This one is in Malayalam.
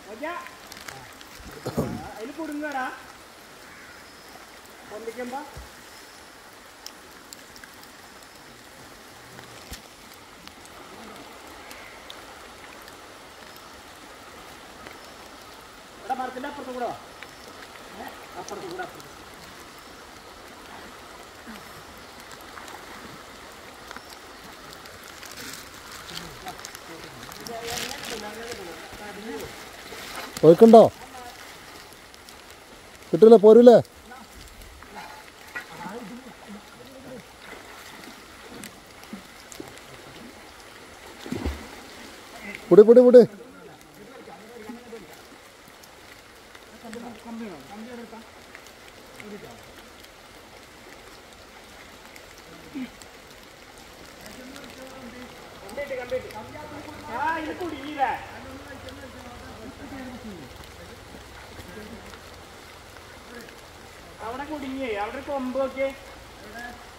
അതിൽ കുടുങ്ങടാ പൊന്തിക്കുമ്പോ ഇവിടെ മരത്തിന്റെ അപ്പുറത്ത് കൂടെ വാ. ഏ? അപ്പുറത്ത് കൂടെ അപ്പുറത്ത് പോയിക്കുണ്ടോ കിട്ടൂലേ പോരൂലേ പൊടി പൊടി പൊടി ആ ഇത് കുടുങ്ങിയില്ലേ അവിടെ കുടുങ്ങിയേ അവിടെ ഒരു കൊമ്പ് നോക്കിയേ